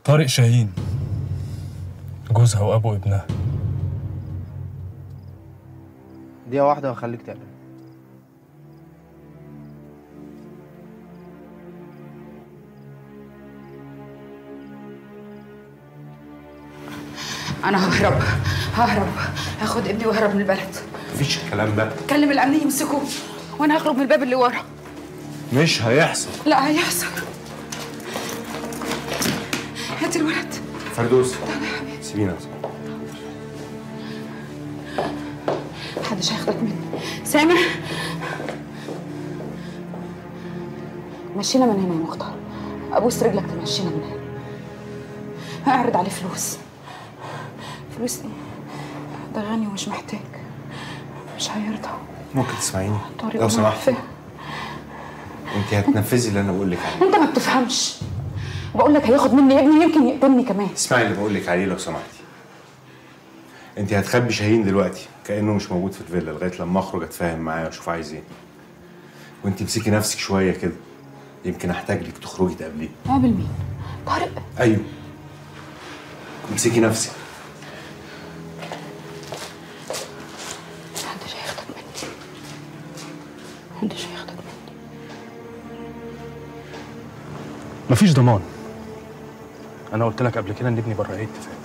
طارق شاهين جوزها وابو ابنها دقيقة واحدة وأخليك تعمل انا ههرب ههرب هاخد ابني واهرب من البلد مفيش الكلام ده كلم الامن يمسكوه وانا هخرج من الباب اللي ورا مش هيحصل لا هيحصل هات الولد فردوس سيبينا محدش هياخدك مني سامع مشينا من هنا يا مختار ابوس رجلك تمشينا من هنا هعرض عليه فلوس فلوس ايه ده غني ومش محتاج مش هيرضى ممكن تسمعيني طارق لو سمحت فاهم. انت هتنفذي اللي انا بقول لك عليه انت ما بتفهمش بقول لك هياخد مني ابني يمكن يقتلني كمان اسمعي اللي بقول لك عليه لو سمحتي انت هتخبي شاهين دلوقتي كانه مش موجود في الفيلا لغايه لما اخرج اتفاهم معاه واشوف عايز ايه وانت امسكي نفسك شويه كده يمكن احتاج لك تخرجي تقابليه قابل مين طارق ايوه امسكي نفسك محدش هياخدك مني محدش هياخدك مني مفيش ضمان انا قلت لك قبل كده ان ابني بره ايه اتفاق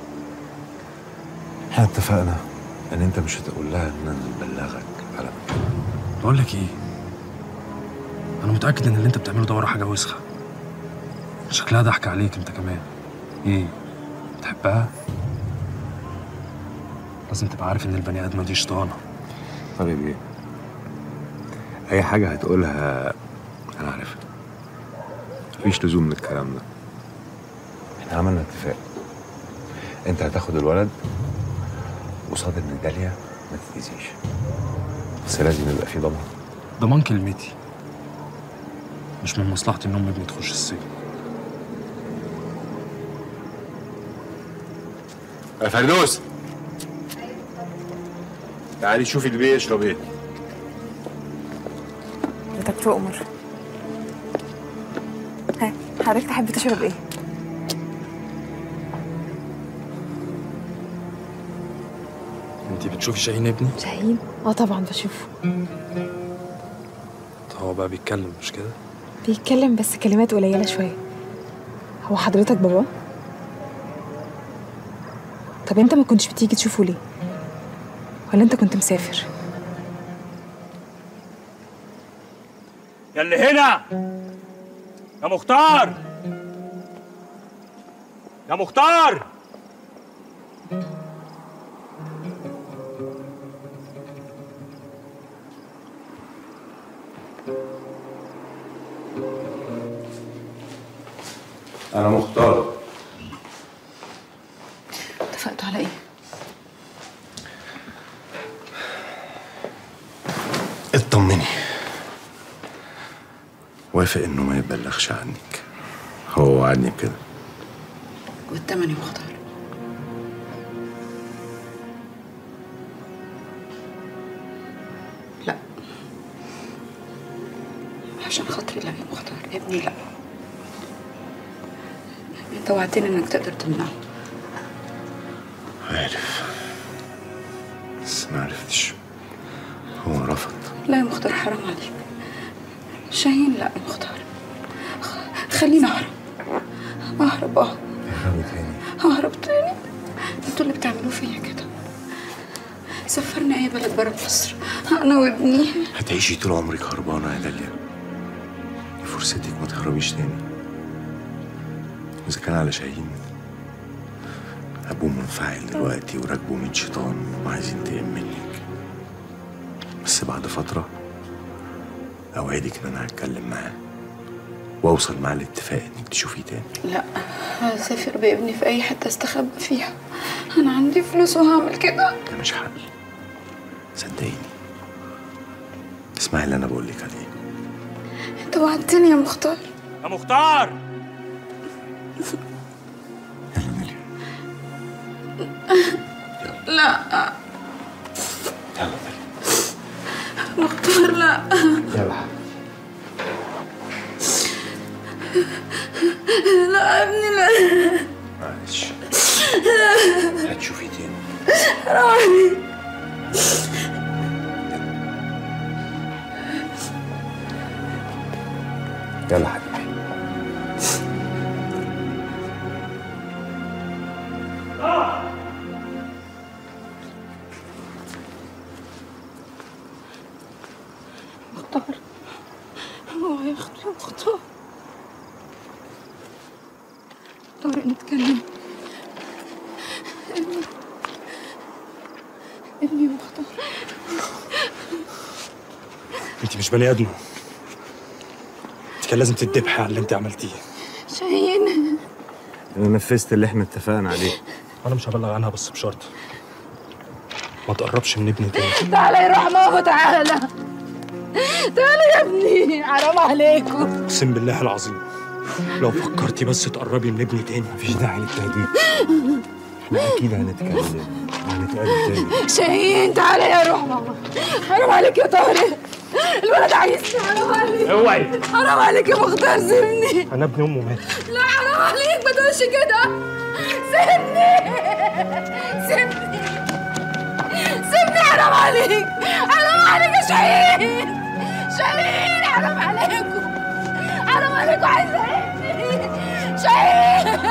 احنا اتفقنا ان انت مش هتقول لها ان انا ببلغك على مكان بقول لك ايه انا متاكد ان اللي انت بتعمله ده ورا حاجه وسخه شكلها ضحك عليك انت كمان ايه بتحبها لازم تبقى عارف ان البني ادمه دي شيطانه طيب ايه اي حاجه هتقولها انا عارفها مفيش لزوم للكلام ده احنا عملنا اتفاق انت هتاخد الولد قصاد ان داليا ما تتأذيش بس لازم يبقى في ضمان ضمان كلمتي مش من مصلحتي ان ام ابني تخش السجن يا فردوس تعالي شوفي اللي بيشرب ايه حضرتك تؤمر ها حضرتك تحب تشرب ايه؟ انت بتشوفي شاهين ابني شاهين؟ اه طبعا بشوفه هو بقى بيتكلم مش كده بيتكلم بس كلمات قليلة شوية هو حضرتك بابا؟ طب انت ما كنتش بتيجي تشوفه ليه؟ ولا انت كنت مسافر؟ يا اللي هنا يا مختار يا مختار انا مختار اتفقتوا على ايه اطمني وافق انه ما يبلغش عنك هو وعدني بكده والتمن يا مختار لا عشان خاطري لا يا مختار ابني لا انت وعدتني انك تقدر تمنعه عارف بس ما عرفتش هو رفض لا يا مختار حرام عليك شاهين لا يا مختار خ- خليني اهرب اهرب اه اهربي تاني ههرب تاني انتوا اللي بتعملوه فيا كده سفرني اي بلد برا مصر انا وابني هتعيشي طول عمرك هربانة يا داليا دي فرصتك ما تهربيش تاني إذا كان على شاهين أبوه منفعل دلوقتي وراكبه من شيطان وعايز ينتقم منك بس بعد فترة أوعدك إن أنا هتكلم معاه وأوصل معاه لاتفاق إنك تشوفيه تاني لا هسافر بابني في اي حته استخبى فيها انا عندي فلوس وهعمل كده ده مش حل صدقيني اسمعي اللي أنا بقولك عليه انت وعدتني يا مختار يا مختار لا يلا مختار لا يلا لا يا ابني لا معلش هتشوفي تاني راحي يلا حبيبي مختار هو ياخد مختار طارق نتكلم ابني ابني مختار انت مش بني ادمه انت كان لازم تتذبحي على اللي انت عملتيه شاهين انا نفذت اللي احنا اتفقنا عليه انا مش هبلغ عنها بس بشرط ما تقربش من ابني تاني تعالى يا رحمة تعالى تعالى يا ابني حرام عليكم اقسم بالله العظيم لو فكرتي بس تقربي من ابني تاني مفيش داعي للتهديد احنا اكيد هنتكلم وهنتقابل تاني شاهين تعالى يا رحمة حرام عليك يا طارق الولد عايزني حرام عليك اوعي حرام عليك يا مختار سيبني انا ابني امه مات لا حرام عليك ما تقولش كده سيبني سيبني سيبني حرام عليك حرام عليك يا شاهين شاهين حرام عليكم حرام عليكم عايزة ابني شاهين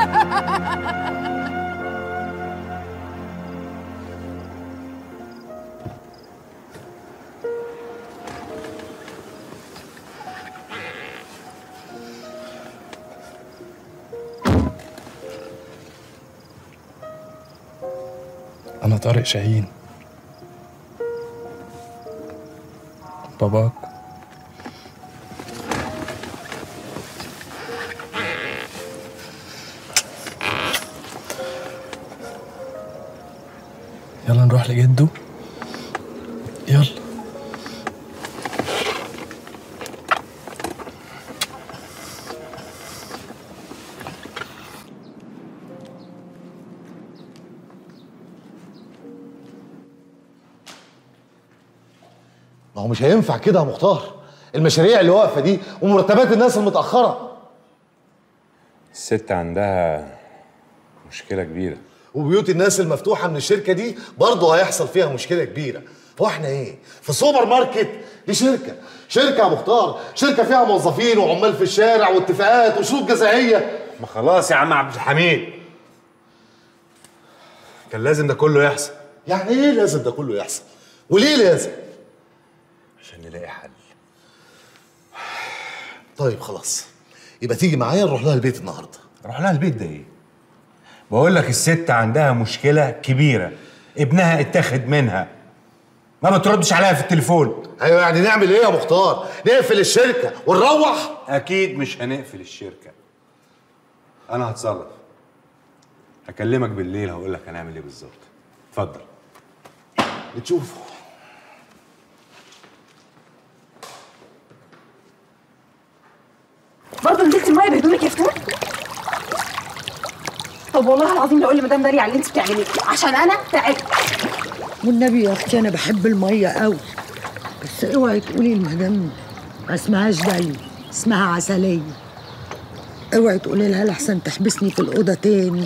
انا طارق شاهين باباك يلا نروح لجده يلا ما هو مش هينفع كده يا مختار المشاريع اللي واقفه دي ومرتبات الناس المتاخره الست عندها مشكلة كبيرة وبيوت الناس المفتوحه من الشركه دي برضه هيحصل فيها مشكله كبيره هو احنا ايه في سوبر ماركت دي شركه شركه يا مختار شركه فيها موظفين وعمال في الشارع واتفاقات وشروط جزائيه ما خلاص يا عم عبد الحميد كان لازم ده كله يحصل يعني ايه لازم ده كله يحصل وليه لازم عشان نلاقي حل طيب خلاص يبقى تيجي معايا نروح لها البيت النهارده روح لها البيت ده ايه بقول لك الست عندها مشكله كبيره ابنها اتاخد منها ما بتردش عليها في التليفون ايوه يعني نعمل ايه يا مختار نقفل الشركه ونروح اكيد مش هنقفل الشركه انا هتصرف هكلمك بالليل هقول لك هنعمل ايه بالظبط اتفضل بتشوفوا برضه نزلت الميه بهدومك يا فتون طب والله العظيم لو لي مدام داري على اللي انت بتعمليه عشان انا تعبت والنبي يا اختي انا بحب الميه قوي بس اوعي تقولي المدام ما اسمهاش دايما اسمها عسليه اوعي تقولي لها لحسن تحبسني في الاوضه تاني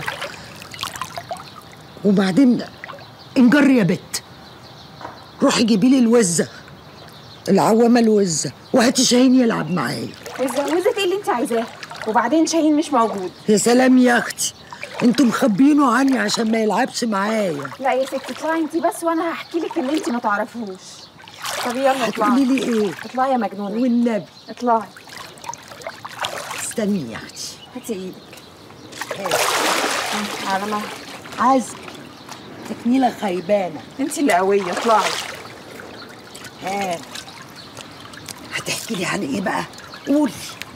وبعدين انجر يا بت روحي جيبي لي الوزه العوامه الوزه وهاتي شاهين يلعب معايا وزة ايه اللي انت عايزاه وبعدين شاهين مش موجود يا سلام يا اختي انتوا مخبينه عني عشان ما يلعبش معايا لا يا ستي اطلعي انت بس وانا هحكي لك اللي انت ما تعرفوش طب يلا هتقولي اطلعي لي ايه اطلعي يا مجنونه والنبي اطلعي استني يا اختي هاتي ايدك على ما عزم تكميله خيبانه انت اللي قويه اطلعي ها هتحكي لي عن ايه بقى قولي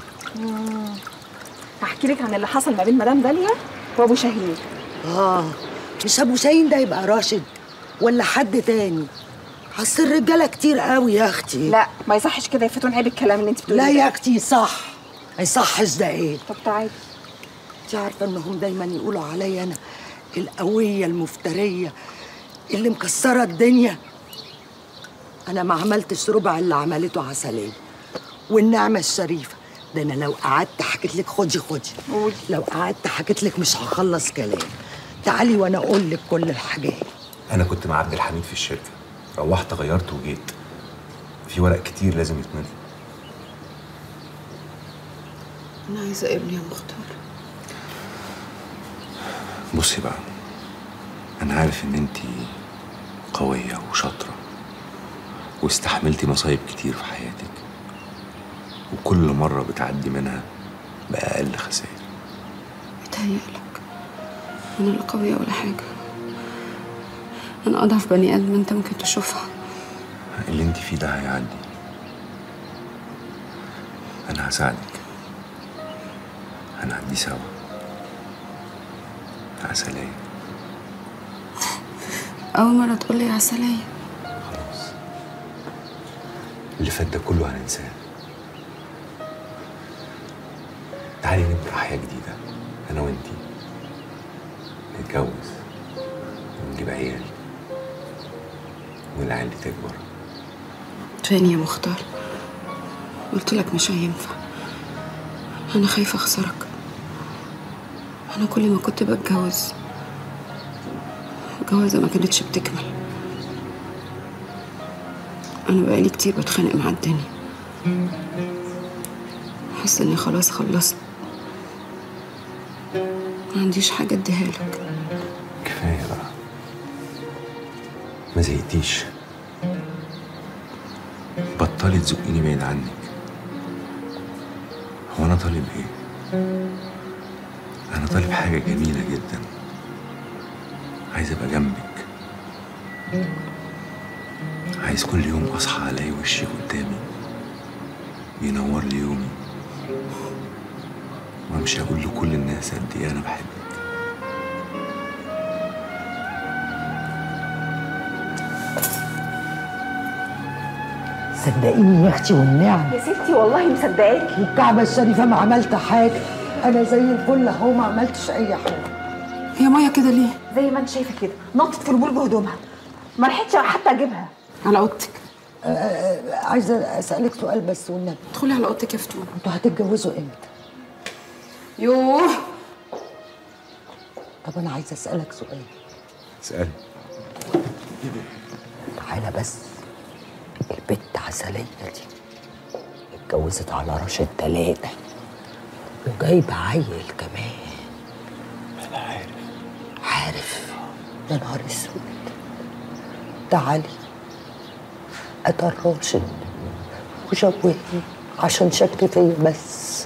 هحكي لك عن اللي حصل ما بين مدام داليا وابو شاهين اه مش ابو شاهين ده يبقى راشد ولا حد تاني اصل الرجاله كتير قوي يا اختي لا ما يصحش كده يا فتون عيب الكلام اللي انت بتقوليه لا ده. يا اختي صح ما يصحش ده ايه طب تعالي انت عارفه انهم دايما يقولوا عليا انا القويه المفتريه اللي مكسره الدنيا انا ما عملتش ربع اللي عملته عسليه والنعمه الشريفه ده انا لو قعدت حكيت لك خدي خدي قولي لو قعدت حكيت لك مش هخلص كلام تعالي وانا اقول لك كل الحاجات انا كنت مع عبد الحميد في الشركه روحت غيرت وجيت في ورق كتير لازم يتمضي انا عايزه ابني يا مختار بصي بقى انا عارف ان انت قويه وشاطره واستحملتي مصايب كتير في حياتك وكل مره بتعدي منها باقل خسائر بتهيألك انا لا قويه ولا حاجه انا اضعف بني ادم انت ممكن تشوفها اللي انت فيه ده هيعدي انا هساعدك هنعدي سوا عسلية اول مره تقول لي عسليه اللي فات ده كله هننساه تعالي نبدأ حياة جديدة أنا وأنتي نتجوز ونجيب عيال والعيال دي تكبر تاني يا مختار قلت لك مش هينفع انا خايفه اخسرك انا كل ما كنت بتجوز الجوازه ما كانتش بتكمل انا بقالي كتير بتخانق مع الدنيا حاسه اني خلاص خلصت ما عنديش حاجه اديها لك كفاية بقى ما زهقتيش بطلي تزقيني بعيد عنك هو أنا طالب إيه؟ أنا طالب حاجة جميلة جدا عايز أبقى جنبك عايز كل يوم أصحى ألاقي وشك قدامي بينور لي يومي وأمشي أقول لكل الناس قد إيه أنا بحبك صدقيني يا اختي والنعم يا ستي والله مصدقاكي والكعبه الشريفه ما عملت حاجه انا زي الفل اهو ما عملتش اي حاجه هي ميه كده ليه زي ما انت شايفه كده نطت في البول بهدومها ما لحقتش حتى اجيبها على اوضتك آه، آه، عايزه اسالك سؤال بس والنبي ادخلي على اوضتك يا فتون انتوا هتتجوزوا امتى يوه طب انا عايزه اسالك سؤال اسألي تعالى بس البت عسلية دي اتجوزت على راشد تلاتة وجايبة عيل كمان أنا عارف عارف يا نهار اسود تعالي أتى الراشد وشوهني عشان شك فيا بس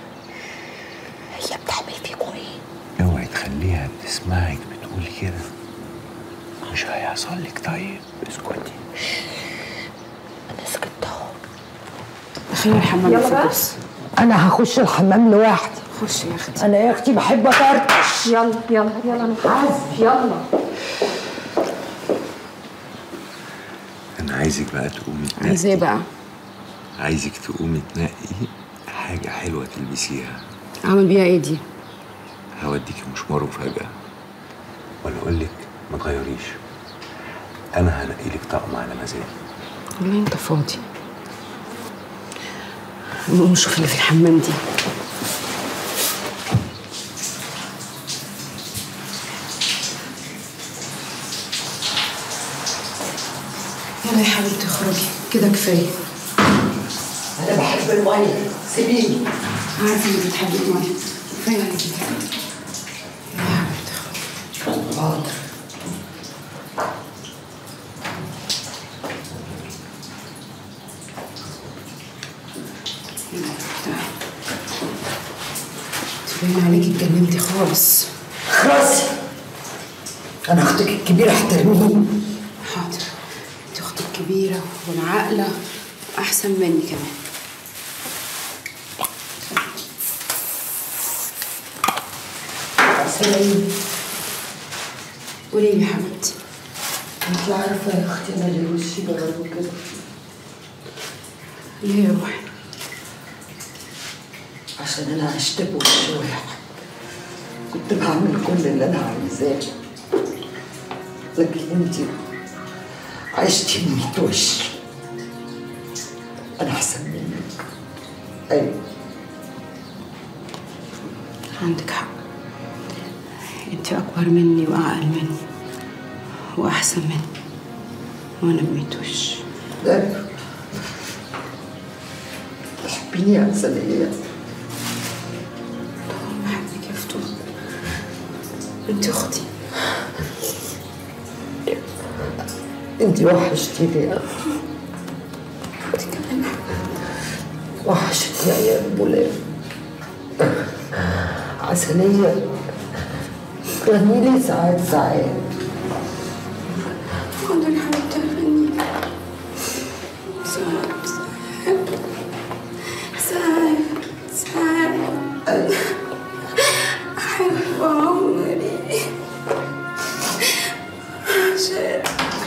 هي بتعمل فيكوا ايه؟ اوعي تخليها تسمعك بتقول كده مش هيحصل لك طيب اسكتي أنا سكت اهو دخلي الحمام يلا بقى. بس أنا هخش الحمام لوحدي خشي يا اختي أنا يا أختي بحب أطرطش يلا يلا يلا نخرج يلا انا عايزك بقى تقومي تنقي عايزه ايه بقى عايزك تقومي تنقي حاجة حلوة تلبسيها اعمل بيها ايه دي هوديكي مشوار مفاجأة ولا أقول لك ما تغيريش أنا هنقي لك طقم على مزاجي والله انت فاضي نقوم نشوف اللي في الحمام دي يلا يا حبيبتي اخرجي كده كفايه أنا بحب المية سيبيني عارفه انك بتحبي الميه كفايه عليكي كده يلا يا حبيبتي اخرجي حاضر باين عليكي اتجننتي خالص خلاص أنا أختك الكبيرة احترميني حاضر انت اختك كبيره وانا عاقله واحسن مني كمان سلام قولي لي يا حبيبتي أنت عارفة يا أختي أنا ليه وشي بغيره كده ليه يا روحي عشان أنا عشت بوش واحد كنت بعمل كل اللي أنا عايزاه لكن أنت عشتي بميت وش أنا أحسن منك أيوة عندك حق انت اكبر مني واعقل مني واحسن مني وانا بميتوش ده تحبيني يا عسلية بحبك يا فتون انت اختي انت وحشتيني يا وحشتني ايام بولاد عسلية غني لي ساعات ساعات حاضر يا حبيبتي هغني ساعات ساعات ساعات أحب عمري عشان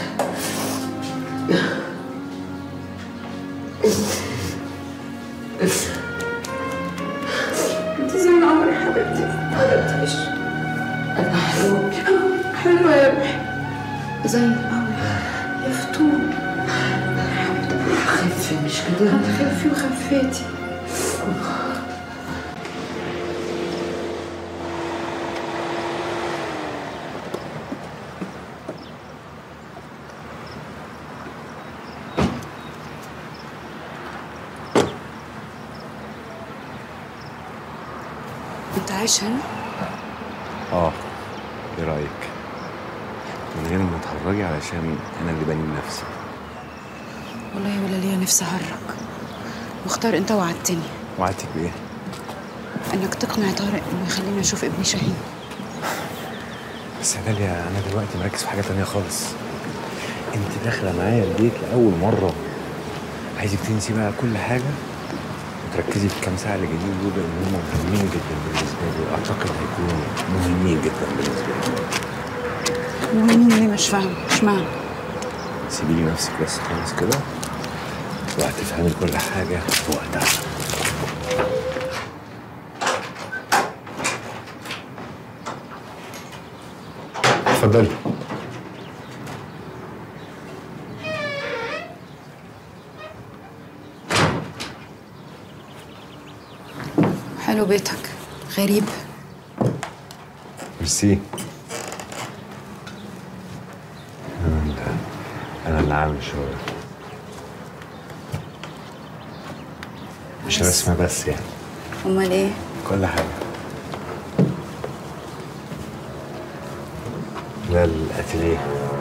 انت زي العمر يا حبيبتي حبيبتي انا حلوة حلوة يا روحي زي القمر يا فتون خفي مش كده هتخفي وخفيتي انت عايش هنا؟ اه ايه رايك من غير ما تهرجي علشان انا اللي بني نفسي والله ولا ليا نفسي اهرج مختار انت وعدتني وعدتك بايه انك تقنع طارق انه يخليني اشوف ابني شاهين بس يا داليا انا دلوقتي مركز في حاجه تانية خالص انت داخله معايا البيت لاول مره عايزك تنسي بقى كل حاجه وتركزي في الكام ساعه اللي جايين دول لان هم مهمين جدا بالنسبه لي واعتقد هيكونوا مهمين جدا بالنسبه لي مهمين ليه مش فاهم مش معنى سيبي لي نفسك بس خالص كده وهتفهمي كل حاجه في وقتها اتفضلي حلو بيتك غريب ميرسي انا اللي انا اللي عامل الشغل مش رسمه بس يعني امال ايه كل حاجه ده الاتيليه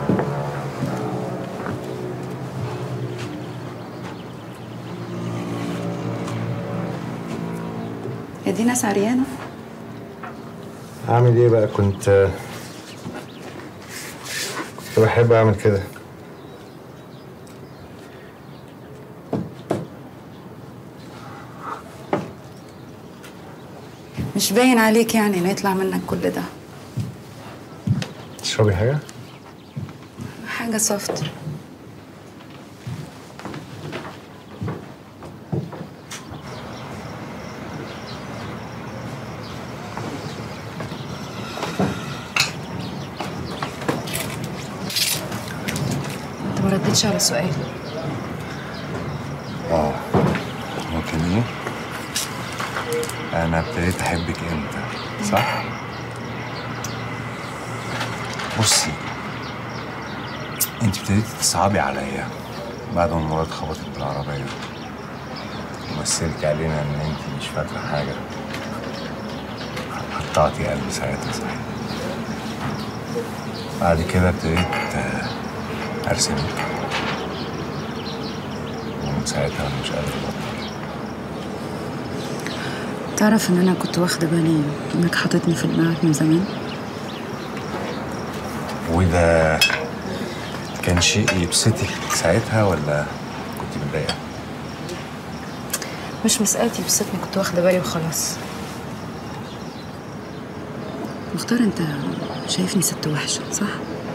يا دي ناس عريانه اعمل ايه بقى كنت كنت بحب اعمل كده مش باين عليك يعني انه يطلع منك كل ده تشربي حاجه حاجه سوفت انت ما ردتش على سؤالي اه ممكن ايه انا ابتديت احبك امتى صح بصي انت ابتديتي تصعبي عليا بعد ما مرات خبطت بالعربيه ومثلتي علينا ان انت مش فاكره حاجه قطعتي قلبي ساعتها صحيح بعد كده ابتديت آه، ارسم ومن ساعتها انا مش قادر ابطل تعرف ان انا كنت واخده بالي انك حاططني في دماغك من زمان وده كان شيء يبسطك ساعتها ولا كنت متضايقه؟ مش مسألتي بصتني كنت واخده بالي وخلاص مختار انت شايفني ست وحشه صح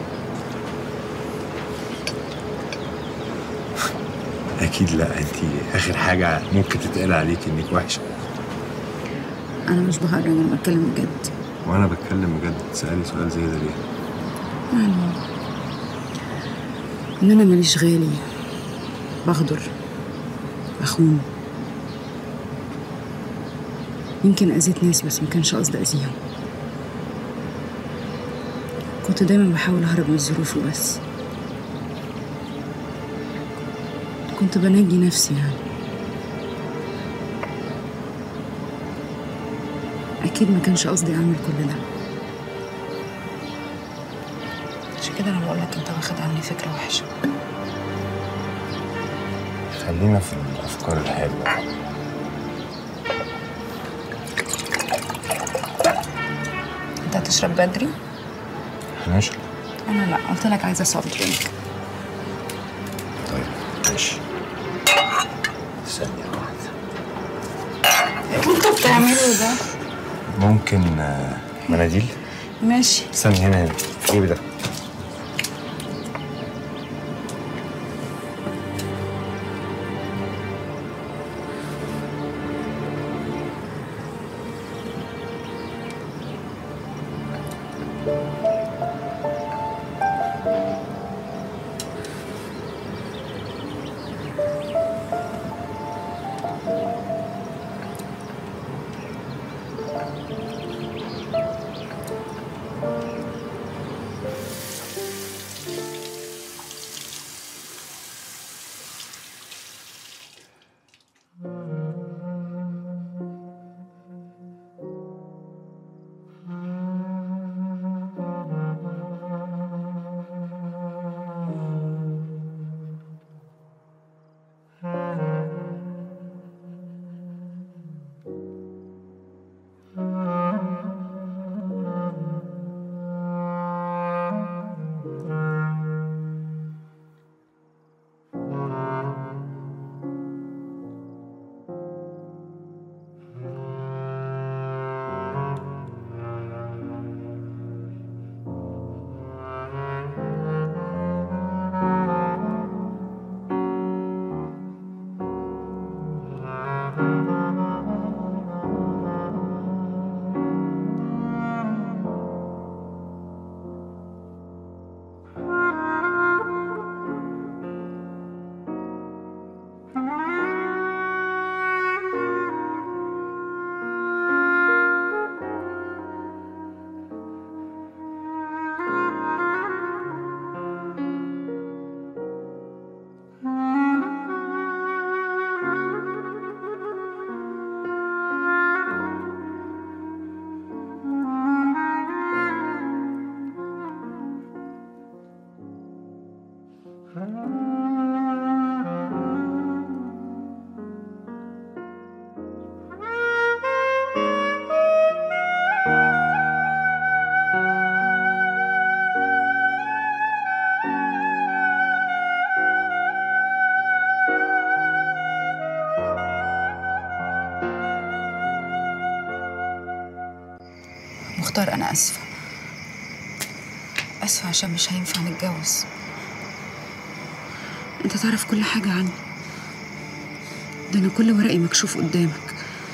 اكيد لا انت اخر حاجه ممكن تتقال عليك انك وحشه انا مش بهرج انا بتكلم بجد وانا بتكلم بجد تسالي سؤال زي ده ليه؟ يعني ان انا ماليش غالي بغدر بخون يمكن أذيت ناس بس ما كانش قصدي أذيهم كنت دايما بحاول أهرب من الظروف وبس كنت بنجي نفسي يعني أكيد ما كانش قصدي أعمل كل ده عشان كده أنا بقولك أنت واخد عني فكرة وحشة خلينا في الافكار الحلوه أنت هتشرب بدري؟ هنشرب أنا لأ قلت لك عايزة سوفت درينك طيب ماشي ثانيه واحده إيه أنت بتعمله ده؟ ممكن آه، مناديل ماشي استني هنا هنا جيبي ده مختار أنا آسفة آسفة عشان مش هينفع نتجوز أنت تعرف كل حاجة عني ده أنا كل ورقي مكشوف قدامك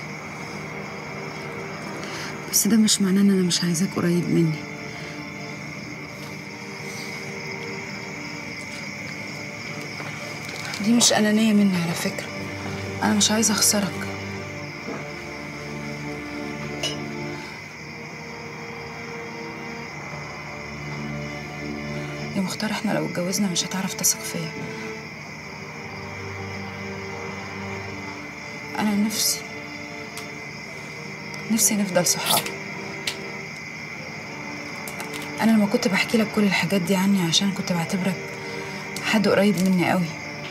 بس ده مش معناه إن أنا مش عايزاك قريب مني دي مش أنانية مني على فكرة أنا مش عايزة أخسرك يا مختار احنا لو اتجوزنا مش هتعرف تثق فيا انا نفسي نفسي نفضل صحاب انا لما كنت بحكي لك كل الحاجات دي عني عشان كنت بعتبرك حد قريب مني قوي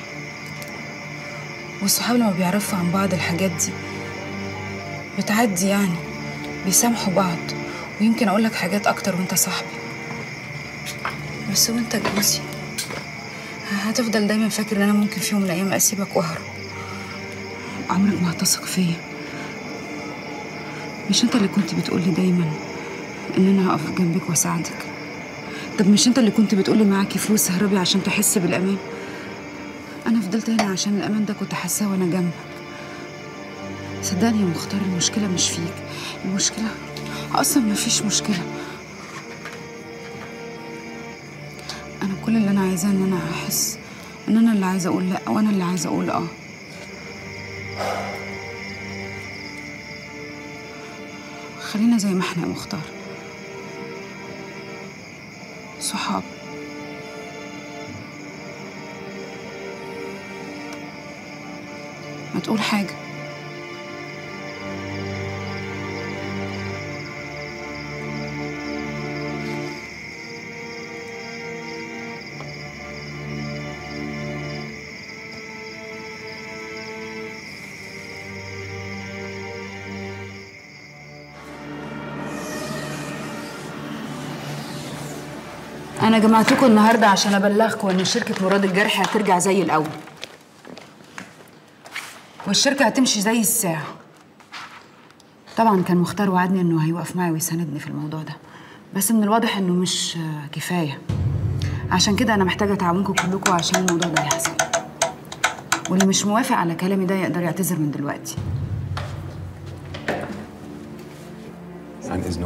والصحاب لما بيعرفوا عن بعض الحاجات دي بتعدي يعني بيسامحوا بعض ويمكن اقول لك حاجات اكتر وانت صاحبي بس وانت جوزي هتفضل دايما فاكر ان انا ممكن في يوم من الايام اسيبك واهرب عمرك ما هتثق فيا مش انت اللي كنت بتقولي دايما ان انا هقف جنبك واساعدك طب مش انت اللي كنت بتقولي معاكي فلوس اهربي عشان تحسي بالامان انا فضلت هنا عشان الامان ده كنت حاساه وانا جنبك صدقني يا مختار المشكله مش فيك المشكله اصلا مفيش مشكله انا كل اللي انا عايزاه ان انا احس ان انا اللي عايزه اقول لا وانا اللي عايزه اقول اه خلينا زي ما احنا يا مختار صحاب ما تقول حاجة أنا جمعتكم النهاردة عشان أبلغكم إن شركة مراد الجرح هترجع زي الأول والشركة هتمشي زي الساعة طبعا كان مختار وعدني إنه هيوقف معي ويساندني في الموضوع ده بس من الواضح إنه مش آه، كفاية عشان كده أنا محتاجة تعاونكم كلكم عشان الموضوع ده يحصل واللي مش موافق على كلامي ده يقدر يعتذر من دلوقتي عن اذنكم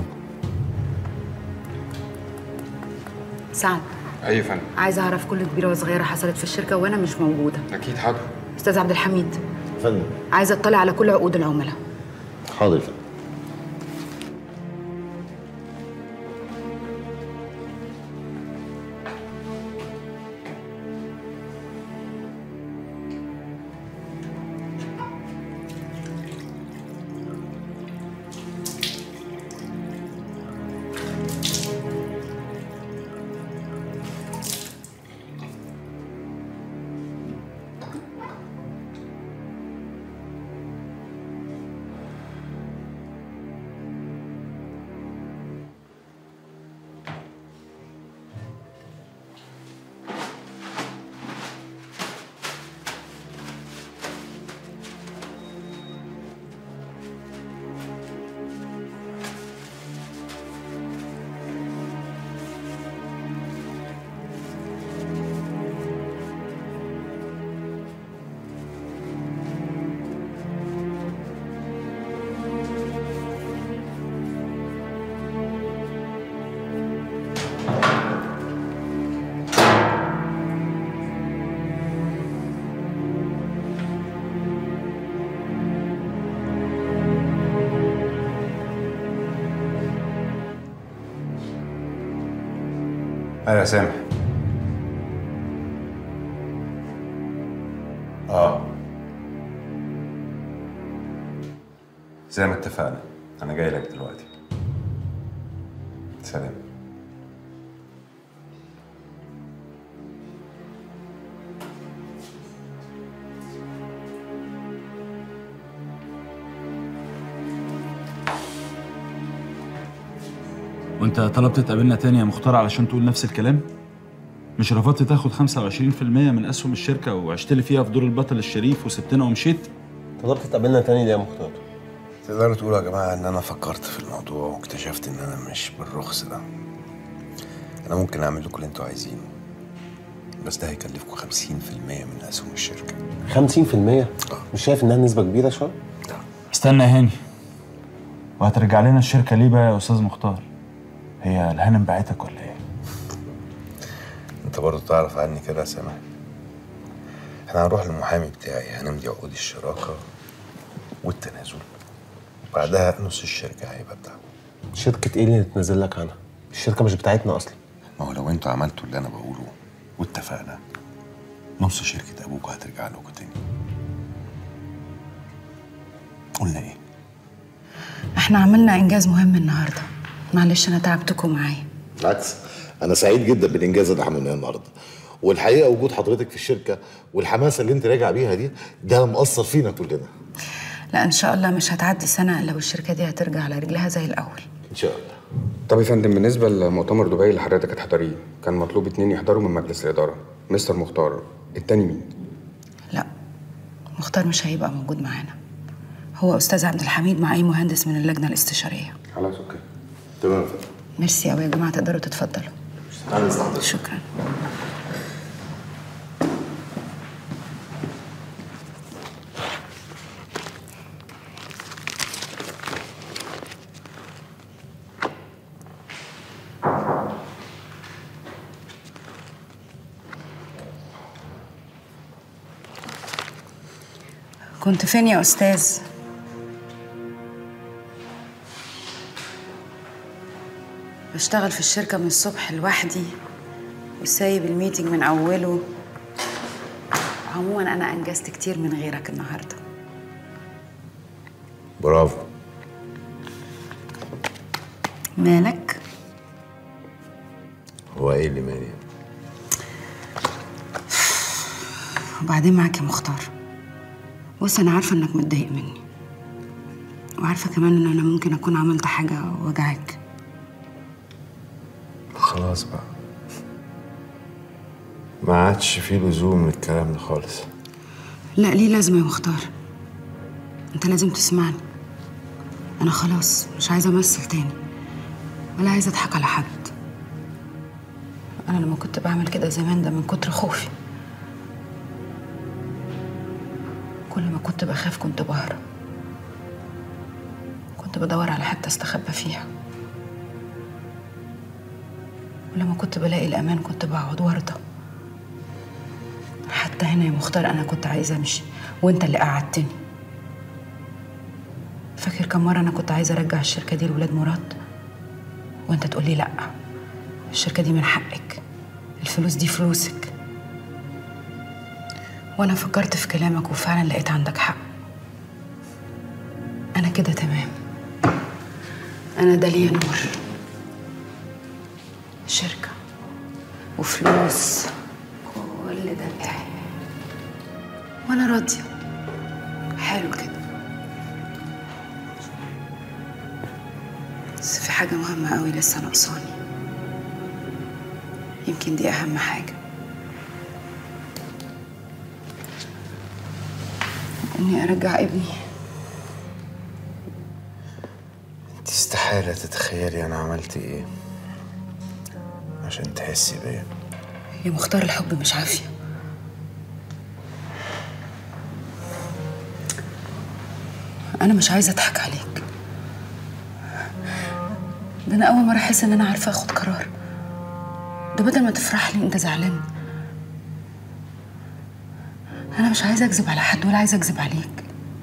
سعد اي فندم عايزة أعرف كل كبيرة وصغيرة حصلت في الشركة وأنا مش موجودة اكيد حاضر أستاذ عبد الحميد فندم عايزة أطلع على كل عقود العملاء حاضر يا فندم ايوه يا سامح اه زي ما اتفقنا انا جاي لك دلوقتي سلام وانت طلبت تقابلنا تاني يا مختار علشان تقول نفس الكلام؟ مش رفضت تاخد 25% من اسهم الشركه وعشت لي فيها في دور البطل الشريف وسبتنا ومشيت؟ طلبت تقابلنا تاني ليه يا مختار؟ تقدروا تقولوا يا جماعة إن أنا فكرت في الموضوع واكتشفت إن أنا مش بالرخص ده أنا ممكن أعمل لكم اللي أنتوا عايزينه بس ده هيكلفكم 50% من أسهم الشركة 50% مش شايف انها نسبة كبيرة شوية؟ استنى يا هاني وهترجع لنا الشركه ليه بقى يا استاذ مختار؟ هي الهانم باعتك ولا ايه؟ أنت برضه تعرف عني كده يا سامح إحنا هنروح للمحامي بتاعي هنمضي عقود الشراكة والتنازل بعدها نص الشركة هيبقى بتاعكم شركة ايه اللي تنزل لك عنها؟ الشركة مش بتاعتنا أصلا ما هو لو انتوا عملتوا اللي انا بقوله واتفقنا نص شركة ابوكوا هترجع لكم تاني قلنا ايه؟ احنا عملنا إنجاز مهم النهاردة معلش أنا تعبتكم معايا بالعكس انا سعيد جدا بالانجاز اللي عملناه النهارده والحقيقه وجود حضرتك في الشركه والحماسه اللي انت راجع بيها دي ده مأثر فينا كلنا لا إن شاء الله مش هتعدي سنة إلا والشركة دي هترجع على رجلها زي الأول ان شاء الله طب يا فندم بالنسبة لمؤتمر دبي اللي حضرتك هتحضريه كان مطلوب اتنين يحضروا من مجلس الإدارة مستر مختار التاني مين؟ مختار مش هيبقى موجود معانا هو أستاذ عبد الحميد مع أي مهندس من اللجنة الاستشارية خلاص اوكي تمام ميرسي أوي يا جماعة تقدروا تتفضلوا انا سعيد شكرا كنت فين يا أستاذ؟ بشتغل في الشركة من الصبح لوحدي وسايب الميتنج من أوله عموما أنا أنجزت كتير من غيرك النهاردة برافو مالك؟ هو ايه اللي مالي وبعدين معاك يا مختار بص أنا عارفة إنك متضايق مني وعارفة كمان إن أنا ممكن أكون عملت حاجة وجعك خلاص بقى ما عادش في لزوم للكلام ده خالص لا ليه لازمة يا مختار انت لازم تسمعني انا خلاص مش عايزة امثل تاني ولا عايزة اضحك على حد انا لما كنت بعمل كده زمان ده من كتر خوفي كل ما كنت بخاف كنت بهرب كنت بدور على حتة استخبى فيها ولما كنت بلاقي الأمان كنت بقعد وارضى حتى هنا يا مختار أنا كنت عايزة أمشي وأنت اللي قعدتني فاكر كم مرة أنا كنت عايزة أرجع الشركة دي لولاد مراد وأنت تقولي لأ الشركة دي من حقك الفلوس دي فلوسك وأنا فكرت في كلامك وفعلا لقيت عندك حق أنا كده تمام أنا داليا نور شركة وفلوس كل ده بتاعي وأنا راضية حلو كده بس في حاجة مهمة قوي لسه ناقصاني يمكن دي أهم حاجة إني أرجع ابني انت استحالة تتخيلي انا عملت ايه عشان تحسي بيا يا مختار الحب مش عافية أنا مش عايزة أضحك عليك ده أنا أول مرة أحس إن أنا عارفة أخد قرار ده بدل ما تفرح لي أنت زعلان أنا مش عايزة أكذب على حد ولا عايزة أكذب عليك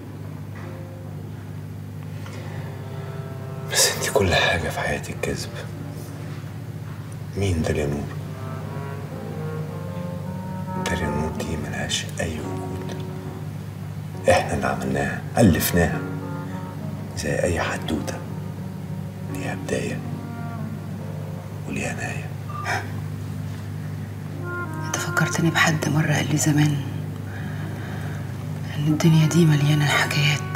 بس انت كل حاجة في حياتك كذب مين داليا نور؟ داليا نور دي ملهاش أي وجود احنا اللي عملناها ألفناها زي أي حدوتة ليها بداية وليها نهاية أنت فكرتني بحد مرة قال لي زمان إن الدنيا دي مليانة حكايات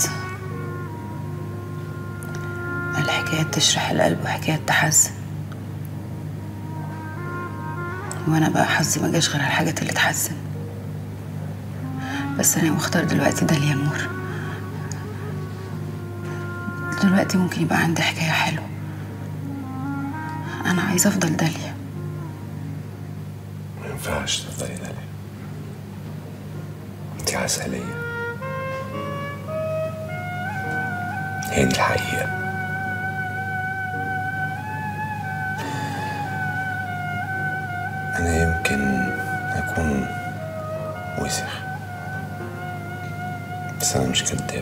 الحكايات تشرح القلب وحكايات تحزن وانا بقى حظي ما جاش غير على الحاجات اللي تحزن بس انا مختار دلوقتي داليا نور دلوقتي ممكن يبقى عندي حكايه حلوه انا عايزه افضل داليا ما ينفعش تفضلي داليا انت عسلية هي دي الحقيقة أنا يمكن أكون وسخ بس أنا مش كداب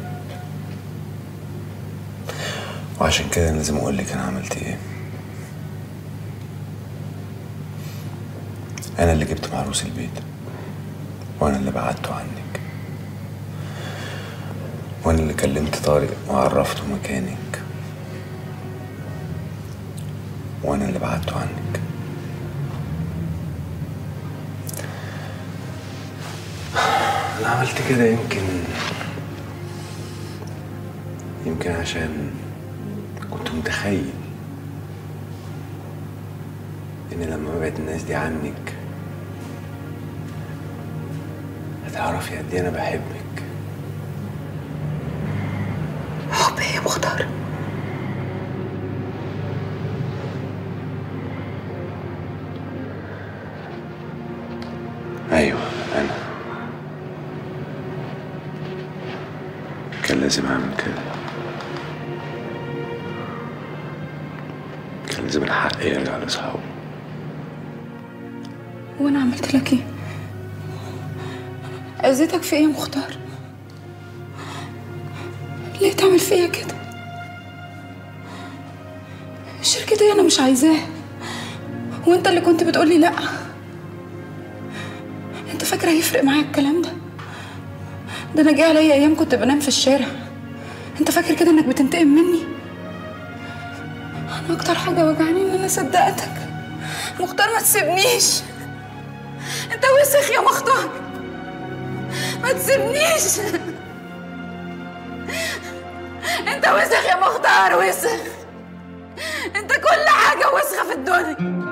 وعشان كده لازم أقول لك أنا عملت إيه أنا اللي جبت معروس البيت وأنا اللي بعدته عنك وأنا اللي كلمت طارق وعرفته مكانك وأنا اللي بعدته عنك أنا عملت كده يمكن يمكن عشان كنت متخيل إن لما أبعد الناس دي عنك هتعرفي قد إيه أنا بحبك حب ايه يا مختار أيوة أنا كان لازم أعمل كده كان لازم الحق يرجع لأصحابه وانا عملت لك ايه اذيتك في ايه يا مختار ليه تعمل فيا كده الشركة دي أنا مش عايزاها وأنت اللي كنت بتقولي لأ أنت فاكرة هيفرق معايا الكلام ده ده أنا جه عليا أيام كنت بنام في الشارع أنت فاكر كده إنك بتنتقم مني أنا أكتر حاجة وجعاني إن أنا صدقتك مختار ما تسيبنيش أنت وسخ يا مختار ما تسيبنيش أنت وسخ يا مختار وسخ أنت كل حاجة وسخة في الدنيا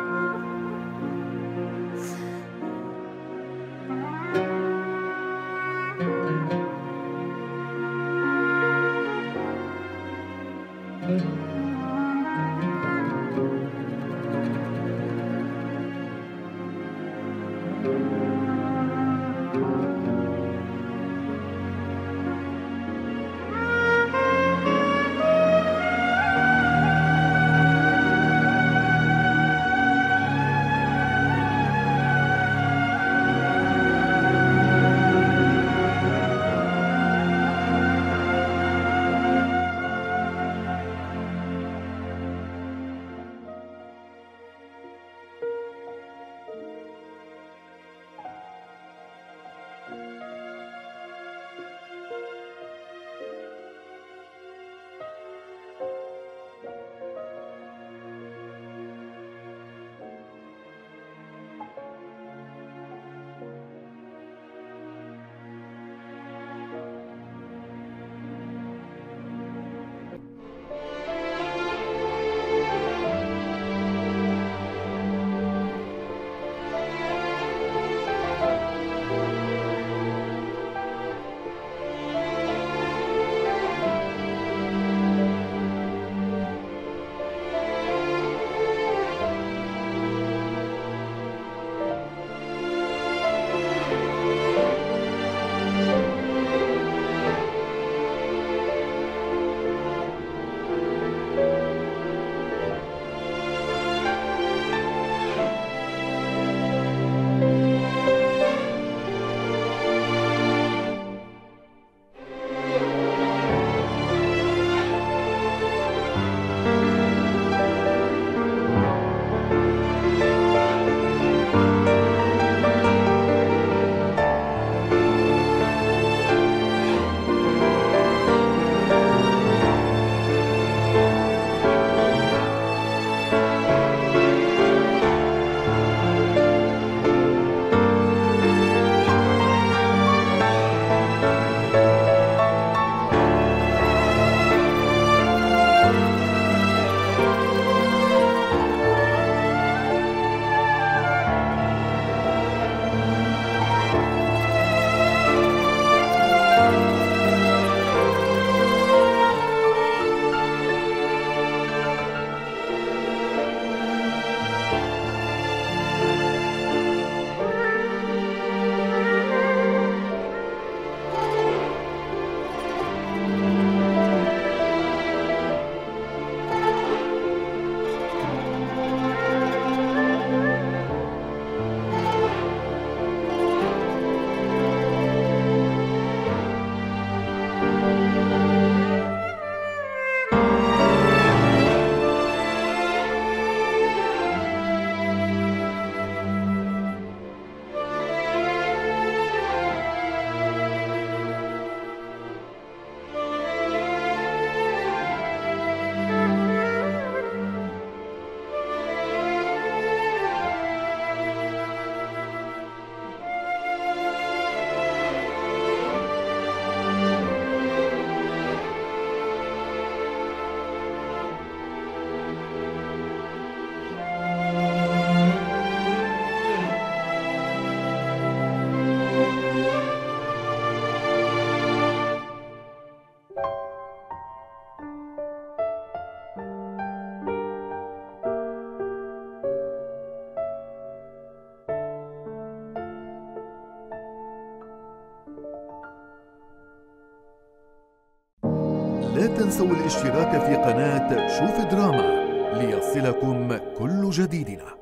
لا تنسوا الاشتراك في قناة شوف دراما ليصلكم كل جديدنا